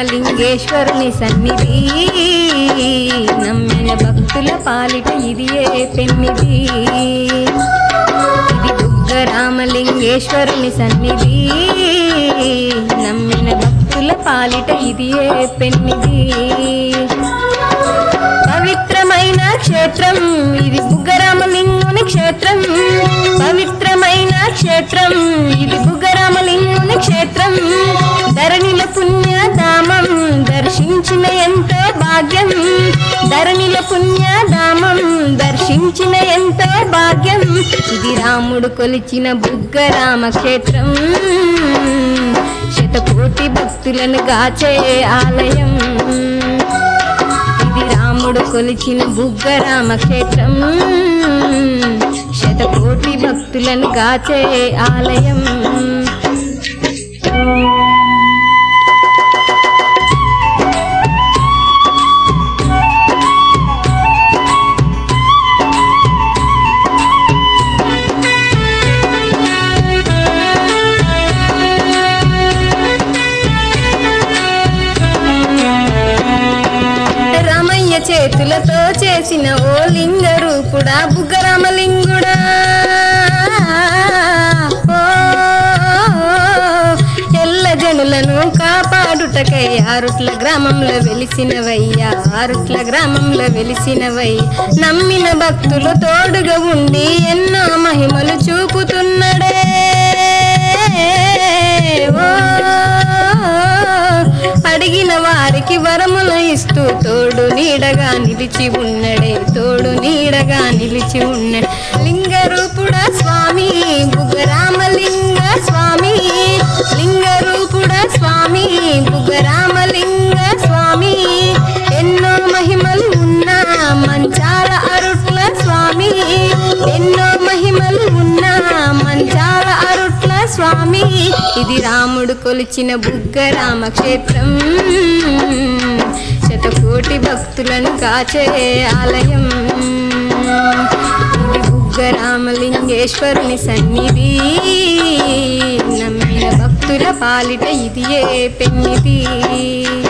బుగ్గరామలింగేశ్వరుని సన్నిధి నమ్మిన భక్తుల పాలిట ఇది ఏ పెన్నిది ఇది బుగ్గరామలింగేశ్వరుని సన్నిధి నమ్మిన భక్తుల పాలిట ఇది ఏ పెన్నిది పవిత్రమైన క్షేత్రం ఇది బుగ్గరామలింగుని క్షేత్రం పవిత్రమైన క్షేత్రం ఇది బుగ్గరామలింగుని క్షేత్రం ధరణిల పుణ్యధామం దర్శించిన ఎంతో భాగ్యం ధరణిల పుణ్యధామం దర్శించిన ఎంతో భాగ్యం ఇది రాముడు కొలిచిన బుగ్గరామ క్షేత్రం శతకోటి భక్తులను గాచే ఆలయం ఇది రాముడు కొలిచిన బుగ్గరామ క్షేత్రం శతకోటి భక్తులను గాచే ఆలయం రామయ్య చేతులతో చేసిన ఓ లింగ రూపుడా బుగ్గరామలింగుడా ఓ, ఎల్ల జనులను కాపాడుటకై ఆరుట్ల గ్రామంలో వెలిసినవయ్యా ఆరుట్ల గ్రామంలో వెలిసినవై నమ్మిన భక్తులు తోడుగా ఉండి ఎన్నో మహిమలు చూపుతున్నడే ఓ అడిగిన వారికి వరములు ఇస్తూ తోడు నీడగా నిలిచి ఉన్నడే తోడు నీడగా నిలిచి ఉన్నడే లింగ రూపుడా స్వామి బుగరామలింగ స్వామి లింగ రూపుడా స్వామి బుగరామలింగ స్వామి ఎన్నో మహిమలు ఉన్న మంచాల అరుట్ల స్వామి ఎన్నో మహిమలు ఉన్న మంచాల అరుట్ల స్వామి ఇది రాముడు కొలిచిన బుగ్గరామ క్షేత్రం శతకోటి భక్తులను కాచే ఆలయం ఇది బుగ్గరామలింగేశ్వరుని సన్నిధి నమ్మిన భక్తుల పాలిట ఇది ఏ పెన్నిది